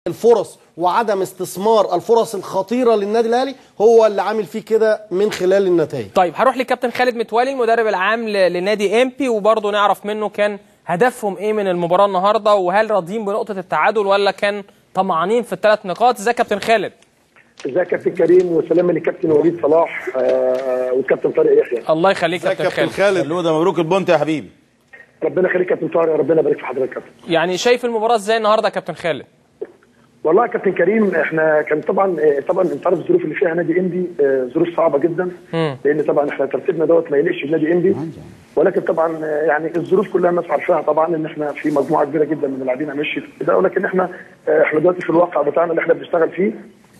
الفرص وعدم استثمار الفرص الخطيره للنادي الاهلي هو اللي عامل فيه كده من خلال النتائج طيب هروح للكابتن خالد متولي المدرب العام ل- لنادي امبي وبرضه نعرف منه كان هدفهم ايه من المباراه النهارده وهل راضيين بنقطه التعادل ولا كان طمعانين في الثلاث نقاط ازيك يا كابتن خالد ازيك يا كابتن كريم وسلام للكابتن وليد صلاح آه، والكابتن طارق يحيى الله يخليك ازيك كابتن يا كابتن خالد خالد لوده مبروك البونت يا حبيبي ربنا يخليك كابتن طارق ربنا يبارك في حضرتك يا كابتن يعني شايف المباراه ازاي النهارده يا كابتن خالد والله يا كابتن كريم احنا كان طبعا آه، طبعا انت عارف الظروف اللي فيها نادي انبي آه، ظروف صعبه جدا مم. لان طبعا احنا ترتيبنا دوت ما يليقش بنادي انبي ولكن طبعا آه، يعني الظروف كلها الناس عارفاها طبعا ان احنا في مجموعه كبيره جدا من اللاعبين مشيت كده ولكن احنا آه، احنا دلوقتي في الواقع بتاعنا اللي احنا بنشتغل فيه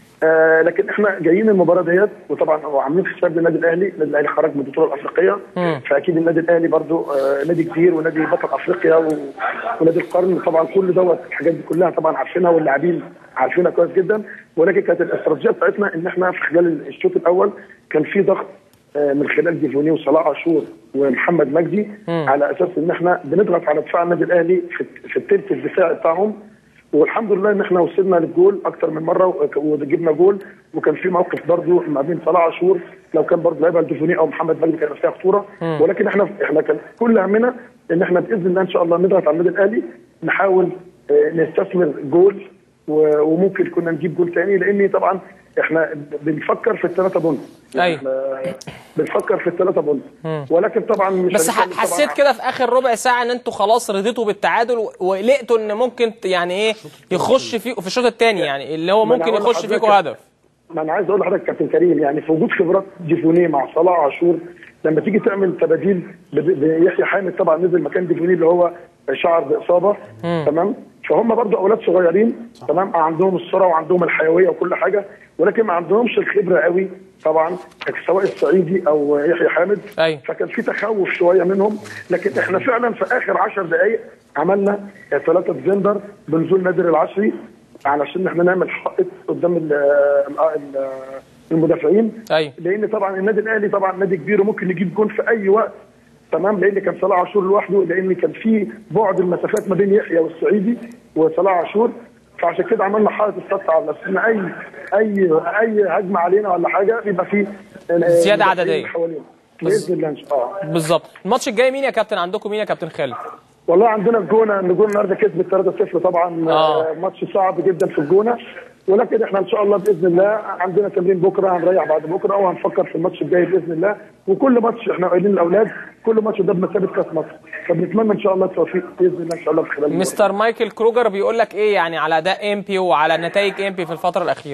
آه لكن احنا جايين المباراه ديت وطبعا وعاملين حساب للنادي الاهلي، النادي الاهلي خرج من البطوله الافريقيه مم. فاكيد النادي الاهلي برضو آه نادي كبير ونادي بطل افريقيا و... ونادي القرن طبعا كل دوت الحاجات دي كلها طبعا عارفينها واللاعبين عارفينها كويس جدا ولكن كانت الاستراتيجيه بتاعتنا ان احنا في خلال الشوط الاول كان في ضغط آه، من خلال ديفوني وصلاح عاشور ومحمد مجدي على اساس ان احنا بنضغط على دفاع النادي الاهلي في, في الثلث الدفاعي بتاعهم والحمد لله ان احنا وصلنا للجول اكتر من مره وك- وجبنا جول وكان في موقف برضو ما بين صلاح عاشور لو كان برضو لعيبه الديفوني او محمد مجدي كان فيها خطوره ولكن احنا احنا كان كل همنا ان احنا باذن الله ان شاء الله نضغط على النادي الاهلي نحاول آه، نستثمر جول و- وممكن كنا نجيب جول تاني لان طبعا احنا بنفكر في الثلاثه بونت أيوة. إحنا بنفكر في الثلاثه بونت ولكن طبعا مش بس هنتكلم ح- حسيت طبعاً كده في اخر ربع ساعه ان انتوا خلاص رضيتوا بالتعادل و- وقلقتوا ان ممكن ت- يعني ايه يخش في في الشوط الثاني يعني اللي هو ما أنا ممكن هقول يخش لحضرتك- فيكم هدف ما انا عايز اقول لحضرتك كابتن كريم يعني في وجود خبرات ديفوني مع صلاح عاشور لما تيجي تعمل تباديل ب- ب- بيحيى حامد طبعا نزل مكان ديفوني اللي هو شعر باصابه تمام فهم برضو اولاد صغيرين تمام عندهم السرعه وعندهم الحيويه وكل حاجه ولكن ما عندهمش الخبره قوي طبعا سواء الصعيدي او يحيى حامد أيوة. فكان في تخوف شويه منهم لكن احنا فعلا في اخر 10 دقائق عملنا ثلاثه ديفندر بنزول نادر العشري علشان احنا نعمل حائط قدام ال- ال- ال- المدافعين ايوه لان طبعا النادي الاهلي طبعا نادي كبير وممكن يجيب جون في اي وقت تمام لان كان صلاح عاشور لوحده لان كان في بعد المسافات ما بين يحيى والصعيدي وصلاح عاشور فعشان كده عملنا حائط السد على نفسنا اي اي اي هجمه علينا ولا حاجه بيبقى في زيادة عددية. حوالينا باذن الله ان شاء الله بالظبط الماتش الجاي مين يا كابتن عندكم مين يا كابتن خالد والله عندنا الجونه الجونه النهارده كسبت 3-0 طبعا آه. آه. ماتش صعب جدا في الجونه ولكن احنا ان شاء الله باذن الله عندنا تمرين بكره هنريح بعد بكره وهنفكر في الماتش الجاي باذن الله وكل ماتش احنا قايلين للاولاد كل ماتش ده بمثابه كاس مصر فبنتمنى ان شاء الله التوفيق باذن الله ان شاء الله في خلال المباراة. مستر مايكل كروجر بيقول لك ايه يعني على اداء امبي وعلى نتائج امبي في الفتره الاخيره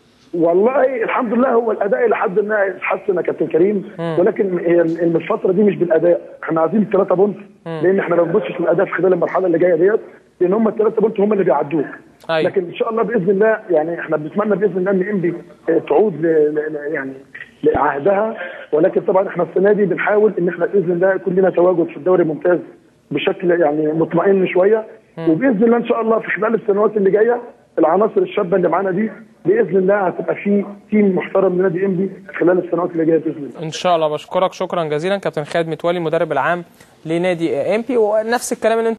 والله الحمد لله هو الاداء الى حد ما اتحسن يا كابتن كريم ولكن هي ال- ال- الفتره دي مش بالاداء احنا عايزين الثلاثه بونت لان احنا ما بنبصش للاداء في خلال المرحله اللي جايه ديت لان هم الثلاثه بونت هم اللي بيعدوك أيوة. لكن ان شاء الله باذن الله يعني احنا بنتمنى باذن الله ان انبي آه، تعود ل ل- ل- يعني لعهدها ولكن طبعا احنا السنه دي بنحاول ان احنا باذن الله يكون لنا تواجد في الدوري الممتاز بشكل يعني مطمئن شويه وباذن الله ان شاء الله في خلال السنوات اللي جايه العناصر الشابه اللي معانا دي باذن الله هتبقى في تيم محترم لنادي انبي خلال السنوات اللي جايه باذن الله ان شاء الله بشكرك شكرا جزيلا كابتن خالد متولي المدرب العام لنادي امبي ونفس الكلام اللي انت